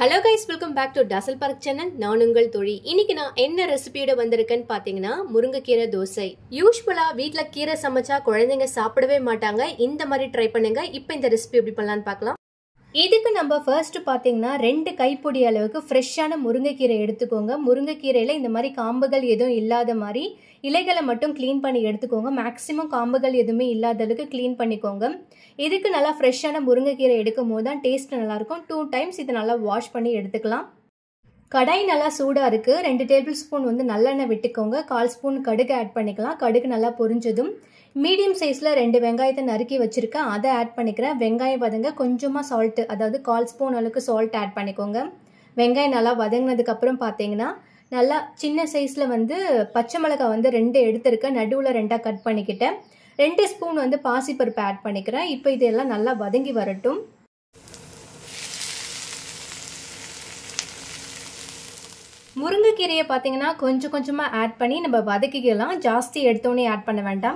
hello guys welcome back to டசல் பார்க் channel நான் உங்கள் தொழி இன்னைக்கு நான் என்ன ரெசிபியோட வந்திருக்கேன்னு பார்த்தீங்கன்னா முருங்கைக்கீரை தோசை யூஸ்வலா வீட்டில் கீரை சமைச்சா குழந்தைங்க சாப்பிடவே மாட்டாங்க இந்த மாதிரி ட்ரை பண்ணுங்க இப்போ இந்த ரெசிபி எப்படி பண்ணலான்னு பார்க்கலாம் இதுக்கு நம்ம ஃபர்ஸ்ட் பார்த்தீங்கன்னா ரெண்டு கைப்பொடி அளவுக்கு ஃப்ரெஷ்ஷான முருங்கைக்கீரை எடுத்துக்கோங்க முருங்கைக்கீரையில் இந்த மாதிரி காம்புகள் எதுவும் இல்லாத மாதிரி இலைகளை மட்டும் க்ளீன் பண்ணி எடுத்துக்கோங்க மேக்ஸிமம் காம்புகள் எதுவுமே இல்லாத அளவுக்கு க்ளீன் பண்ணிக்கோங்க இதுக்கு நல்லா ஃப்ரெஷ்ஷான முருங்கைக்கீரை எடுக்கும் போது தான் டேஸ்ட் நல்லாயிருக்கும் டூ டைம்ஸ் இதை நல்லா வாஷ் பண்ணி எடுத்துக்கலாம் கடாய் நல்லா சூடாக இருக்குது ரெண்டு டேபிள் ஸ்பூன் வந்து நல்லெண்ணெய் விட்டுக்கோங்க கால் ஸ்பூன் கடுகு ஆட் பண்ணிக்கலாம் கடுகு நல்லா பொரிஞ்சதும் மீடியம் சைஸில் ரெண்டு வெங்காயத்தை நறுக்கி வச்சுருக்கேன் அதை ஆட் பண்ணிக்கிறேன் வெங்காயம் வதங்க கொஞ்சமாக சால்ட்டு அதாவது கால் ஸ்பூன் அளவுக்கு சால்ட் ஆட் பண்ணிக்கோங்க வெங்காயம் நல்லா வதங்கினதுக்கப்புறம் பார்த்தீங்கன்னா நல்லா சின்ன சைஸில் வந்து பச்சை மிளகாய் வந்து ரெண்டு எடுத்திருக்கேன் நடுவில் ரெண்டாக கட் பண்ணிக்கிட்டேன் ரெண்டு ஸ்பூன் வந்து பாசிப்பருப்பு ஆட் பண்ணிக்கிறேன் இப்போ இதெல்லாம் நல்லா வதங்கி வரட்டும் முருங்கைக்கீரையை பார்த்தீங்கன்னா கொஞ்சம் கொஞ்சமாக ஆட் பண்ணி நம்ம வதக்கிக்கலாம் ஜாஸ்தி எடுத்தோடனே ஆட் பண்ண வேண்டாம்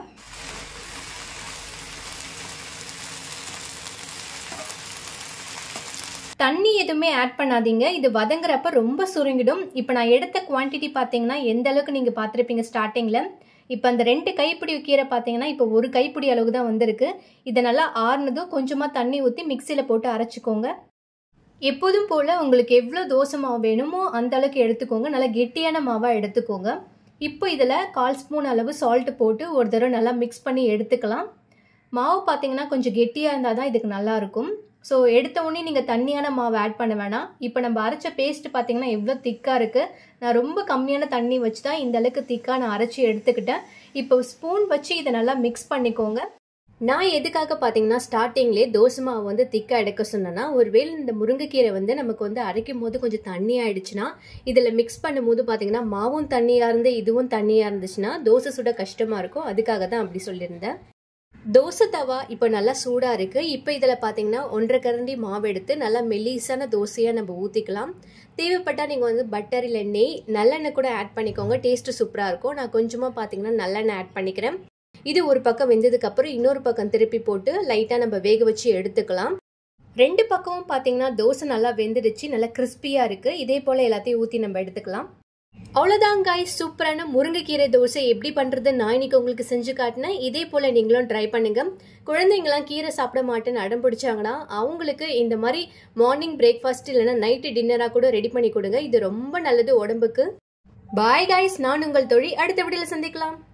தண்ணி எதுவுமே ஆட் பண்ணாதீங்க இது வதங்குறப்ப ரொம்ப சுருங்கிடும் இப்போ நான் எடுத்த குவான்டிட்டி பார்த்தீங்கன்னா எந்த அளவுக்கு நீங்கள் பார்த்துருப்பீங்க ஸ்டார்டிங்கில் இப்போ அந்த ரெண்டு கைப்பிடி கீரை பார்த்தீங்கன்னா இப்போ ஒரு கைப்பிடி அளவுக்கு தான் வந்திருக்கு இதை நல்லா ஆறுனதும் கொஞ்சமாக தண்ணி ஊற்றி மிக்சியில் போட்டு அரைச்சிக்கோங்க எப்போதும் போல் உங்களுக்கு எவ்வளோ தோசை மாவு வேணுமோ அந்த அளவுக்கு எடுத்துக்கோங்க நல்லா கெட்டியான மாவாக எடுத்துக்கோங்க இப்போ இதில் கால் ஸ்பூன் அளவு சால்ட்டு போட்டு ஒரு தடவை நல்லா மிக்ஸ் பண்ணி எடுத்துக்கலாம் மாவு பார்த்தீங்கன்னா கொஞ்சம் கெட்டியாக இருந்தால் தான் இதுக்கு நல்லாயிருக்கும் ஸோ எடுத்த உடனே நீங்கள் தண்ணியான மாவு ஆட் பண்ண வேணாம் இப்போ நம்ம அரைச்ச பேஸ்ட் பார்த்தீங்கன்னா எவ்வளோ திக்காக இருக்குது நான் ரொம்ப கம்மியான தண்ணி வச்சு தான் இந்த அளவுக்கு திக்காக நான் அரைச்சி எடுத்துக்கிட்டேன் இப்போ ஸ்பூன் வச்சு இதை நல்லா மிக்ஸ் பண்ணிக்கோங்க நான் எதுக்காக பார்த்தீங்கன்னா ஸ்டார்டிங்லேயே தோசை மாவு வந்து திக்காக எடுக்க சொன்னேன்னா ஒருவேளை இந்த முருங்கைக்கீரை வந்து நமக்கு வந்து அரைக்கும் போது கொஞ்சம் தண்ணி ஆயிடுச்சுன்னா இதில் மிக்ஸ் பண்ணும்போது பார்த்தீங்கன்னா மாவும் தண்ணியாக இருந்து இதுவும் தண்ணியாக இருந்துச்சுன்னா தோசை சுட கஷ்டமாக இருக்கும் அதுக்காக தான் அப்படி சொல்லியிருந்தேன் தோசை தவா இப்போ நல்லா சூடாக இருக்குது இப்போ இதில் பார்த்தீங்கன்னா ஒன்றரை கரண்டி மாவு எடுத்து நல்லா மெல்லிசான தோசையாக நம்ம ஊற்றிக்கலாம் தேவைப்பட்டால் நீங்கள் வந்து பட்டர் இல்லை நெய் நல்லெண்ணெய் கூட ஆட் பண்ணிக்கோங்க டேஸ்ட்டு சூப்பராக இருக்கும் நான் கொஞ்சமாக பார்த்தீங்கன்னா நல்லெண்ணெய் ஆட் பண்ணிக்கிறேன் இது ஒரு பக்கம் வெந்ததுக்கப்புறம் இன்னொரு பக்கம் திருப்பி போட்டு லைட்டாக நம்ம வேக வச்சு எடுத்துக்கலாம் ரெண்டு பக்கமும் பார்த்தீங்கன்னா தோசை நல்லா வெந்துடுச்சு நல்லா கிறிஸ்பியாக இருக்குது இதே போல் எல்லாத்தையும் ஊற்றி நம்ம எடுத்துக்கலாம் அவ்வளோதான் காய் சூப்பரான முருங்கைக்கீரை தோசை எப்படி பண்ணுறது நான் இன்னைக்கு உங்களுக்கு செஞ்சு காட்டினேன் இதே போல் நீங்களும் ட்ரை பண்ணுங்க குழந்தைங்களாம் கீரை சாப்பிட மாட்டேன்னு அடம் பிடிச்சாங்கன்னா அவங்களுக்கு இந்த மாதிரி மார்னிங் பிரேக்ஃபாஸ்ட் இல்லைன்னா நைட்டு டின்னராக கூட ரெடி பண்ணி கொடுங்க இது ரொம்ப நல்லது உடம்புக்கு பாய் காய்ஸ் நான் உங்கள் தொழில் அடுத்த வீடியோவில் சந்திக்கலாம்